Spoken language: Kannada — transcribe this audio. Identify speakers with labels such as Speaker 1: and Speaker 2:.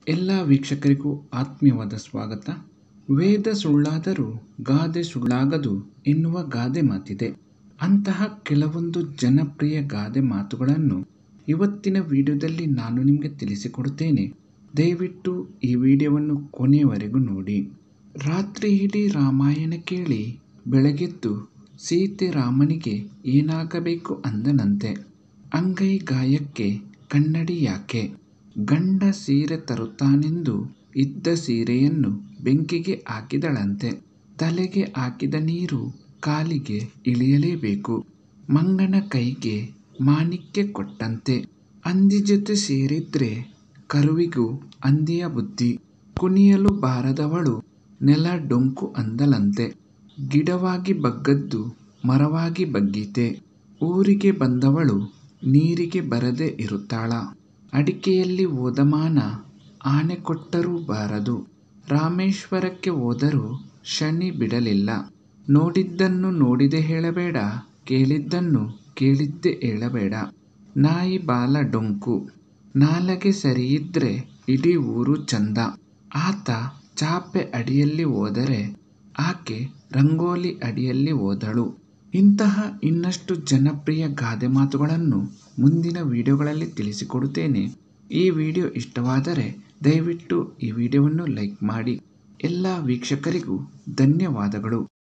Speaker 1: ಎಲ್ಲ ವೀಕ್ಷಕರಿಗೂ ಆತ್ಮೀಯವಾದ ಸ್ವಾಗತ ವೇದ ಸುಳ್ಳಾದರೂ ಗಾದೆ ಸುಳ್ಳಾಗದು ಎನ್ನುವ ಗಾದೆ ಮಾತಿದೆ ಅಂತಹ ಕೆಲವೊಂದು ಜನಪ್ರಿಯ ಗಾದೆ ಮಾತುಗಳನ್ನು ಇವತ್ತಿನ ವಿಡಿಯೋದಲ್ಲಿ ನಾನು ನಿಮಗೆ ತಿಳಿಸಿಕೊಡುತ್ತೇನೆ ದಯವಿಟ್ಟು ಈ ವಿಡಿಯೋವನ್ನು ಕೊನೆಯವರೆಗೂ ನೋಡಿ ರಾತ್ರಿ ಇಡೀ ರಾಮಾಯಣ ಕೇಳಿ ಬೆಳಗೆದ್ದು ಸೀತೆ ರಾಮನಿಗೆ ಏನಾಗಬೇಕು ಅಂದನಂತೆ ಅಂಗೈ ಗಾಯಕ್ಕೆ ಕನ್ನಡಿ ಯಾಕೆ ಗಂಡ ಸೀರೆ ತರುತ್ತಾನೆಂದು ಇದ್ದ ಸೀರೆಯನ್ನು ಬೆಂಕಿಗೆ ಹಾಕಿದಳಂತೆ ತಲೆಗೆ ಹಾಕಿದ ನೀರು ಕಾಲಿಗೆ ಇಳಿಯಲೇಬೇಕು ಮಂಗನ ಕೈಗೆ ಮಾಣಿಕ್ಯ ಕೊಟ್ಟಂತೆ ಹಂದಿ ಜೊತೆ ಸೇರಿದ್ರೆ ಕರುವಿಗೂ ಹಂದಿಯ ಬುದ್ಧಿ ಕುಣಿಯಲು ಬಾರದವಳು ನೆಲ ಡೊಂಕು ಅಂದಲಂತೆ ಗಿಡವಾಗಿ ಬಗ್ಗದ್ದು ಮರವಾಗಿ ಬಗ್ಗೀತೆ ಊರಿಗೆ ಬಂದವಳು ನೀರಿಗೆ ಬರದೆ ಇರುತ್ತಾಳ ಅಡಿಕೆಯಲ್ಲಿ ಹೋದಮಾನ ಆನೆ ಕೊಟ್ಟರೂ ಬಾರದು ರಾಮೇಶ್ವರಕ್ಕೆ ಹೋದರೂ ಶನಿ ಬಿಡಲಿಲ್ಲ ನೋಡಿದ್ದನ್ನು ನೋಡಿದೆ ಹೇಳಬೇಡ ಕೇಳಿದ್ದನ್ನು ಕೇಳಿದ್ದೆ ಹೇಳಬೇಡ ನಾಯಿ ಬಾಲ ಡೊಂಕು ನಾಲಗೆ ಸರಿಯಿದ್ರೆ ಇಡೀ ಊರು ಚಂದ ಆತ ಚಾಪೆ ಅಡಿಯಲ್ಲಿ ಹೋದರೆ ಆಕೆ ರಂಗೋಲಿ ಅಡಿಯಲ್ಲಿ ಹೋದಳು ಇಂತಹ ಇನ್ನಷ್ಟು ಜನಪ್ರಿಯ ಗಾದೆ ಮಾತುಗಳನ್ನು ಮುಂದಿನ ವಿಡಿಯೋಗಳಲ್ಲಿ ತಿಳಿಸಿಕೊಡುತ್ತೇನೆ ಈ ವಿಡಿಯೋ ಇಷ್ಟವಾದರೆ ದಯವಿಟ್ಟು ಈ ವಿಡಿಯೋವನ್ನು ಲೈಕ್ ಮಾಡಿ ಎಲ್ಲ ವೀಕ್ಷಕರಿಗೂ ಧನ್ಯವಾದಗಳು